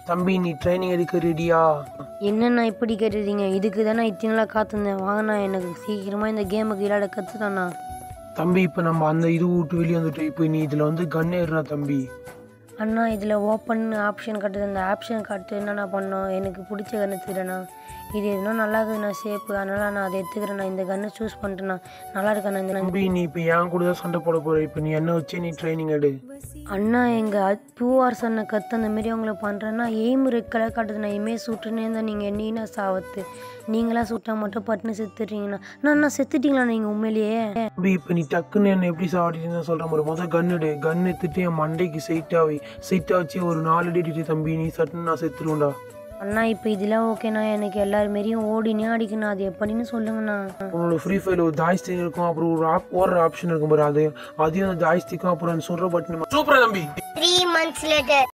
தம்பி நீ ட்ரைனிங் எடுக்க ரெடியா என்னண்ணா இப்படி கேட்டுறீங்க இதுக்கு தானே இத்தனை நாளாக காத்திருந்தேன் வாங்கண்ணா எனக்கு சீக்கிரமாக இந்த கேமுக்கு விளையாட கற்றுதாண்ணா தம்பி இப்போ நம்ம அந்த இது விட்டு வெளியே வந்துட்டோம் இப்போ நீ இதில் வந்து கன் ஏறுறா தம்பி அண்ணா இதில் ஓப்பன் ஆப்ஷன் காட்டுது அந்த ஆப்ஷன் காட்டு என்னண்ணா பண்ணோம் எனக்கு பிடிச்ச கன்று எடுத்துக்கிறேண்ணா இது இன்னும் நல்லா இருக்குதுண்ணா ஷேப்பு அதனால் நான் அதை எடுத்துக்கிறேண்ணா இந்த கன்னை சூஸ் பண்ணிட்டேண்ணா நல்லா இருக்கண்ணா இந்த தம்பி நீ இப்போ என் கூட தான் சண்டை போட போற இப்போ நீ என்ன வச்சு நீ ட்ரைனிங் எடு அண்ணா எங்கள் டூ ஹவர்ஸ் அண்ணன் கற்று அந்த மாரி அவங்கள பண்ணுறேன்னா எய்ம் ரெட் கலர் காட்டுதுண்ணா இமே சுட்டுனே இருந்தால் நீங்கள் என்னீனா சாவத்து நீங்களா சுட்டா மட்டும் பட்டுன்னு செத்துடுறீங்கண்ணா நான் அண்ணா செத்துட்டீங்களா நீங்கள் உண்மையிலேயே தம்பி இப்போ நீ டக்குன்னு என்ன எப்படி சாடிட்டு சொல்ற மாதிரி முதல் கன் எடு கன் எடுத்துட்டு என் மண்டைக்கு சைட்டாக வை சைட்டாக வச்சு ஒரு நாலு அடி அடிட்டு தம்பி நீ சட்டுன்னு நான் செத்துருவேன்டா அண்ணா இப்போ இதெல்லாம் ஓகேண்ணா எனக்கு எல்லார் மாரியும் ஓடினே அடிக்கணும் அது எப்படின்னு சொல்லுங்கண்ணா உன்னோட ஃப்ரீ ஃபயர் ஒரு ஜாய்ஸ்டிக் இருக்கும் அப்புறம் ஒரு ஆப் ஓடுற ஆப்ஷன் இருக்கும் பாரு அது அதையும் அந்த ஜாய்ஸ்டிக்கும் அப்புறம் சொல்ற பட்டன் சூப்பரா தம்பி Three months later.